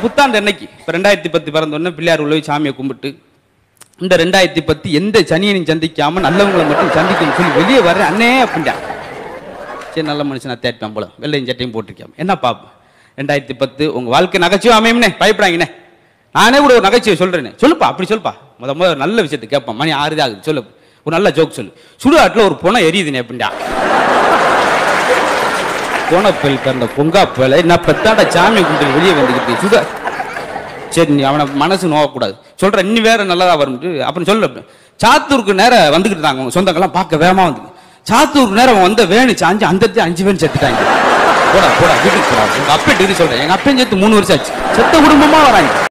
புத்தாண்டு அன்னைக்கு இப்போ ரெண்டாயிரத்தி பத்து பிறந்த உடனே பிள்ளையார் உள்ள போய் சாமியை கும்பிட்டு இந்த ரெண்டாயிரத்தி பத்து எந்த சனியனையும் சந்திக்காம நல்லவங்களை மட்டும் சந்திக்கணும்னு சொல்லி வெளியே வர்றேன் அண்ணே அப்படின்ட்டான் சரி நல்ல மனுஷனா தேட்டான் போல வெள்ளையும் சட்டையும் போட்டிருக்காம என்ன பாப்போம் ரெண்டாயிரத்தி பத்து உங்க வாழ்க்கை நகைச்சுவை அமையும்னே பயப்படாங்கண்ணே நானே கூட ஒரு நகைச்சுவை சொல்றேனே சொல்லுப்பா அப்படி சொல்லுப்பா முத முத ஒரு நல்ல விஷயத்தை கேட்பான் மணி ஆறுதே ஆகுது சொல்லு ஒரு நல்ல ஜோக் சொல்லு சுடுகாட்டில் ஒரு பொணம் எரியுதுனே அப்படின்டா கோணப்பல் பிறந்த பொங்காப்பல நான் பெத்தாண்ட சாமி கும்பிட்டு வெளியே வந்துக்கிட்டு சுட சரி நீ அவனை மனசு நோவக்கூடாது சொல்ற இன்னி வேற நல்லதா வரும்ட்டு அப்புறம் சொல்லு சாத்தூருக்கு நேரம் வந்துகிட்டு இருந்தாங்க உங்க சொந்தங்கள்லாம் பார்க்க வேகமா வந்து சாத்தூருக்கு நேரம் அவன் வந்த வேணு சாஞ்சு அந்த இடத்துல அஞ்சு பேர் செத்துட்டாங்க போடா போடா வீட்டுக்கு போடா உங்க அப்பா டிகிரி சொல்றேன் எங்க அப்பையும் சேர்த்து மூணு வருஷம் ஆச்சு செத்த குடும்பமா வராங்க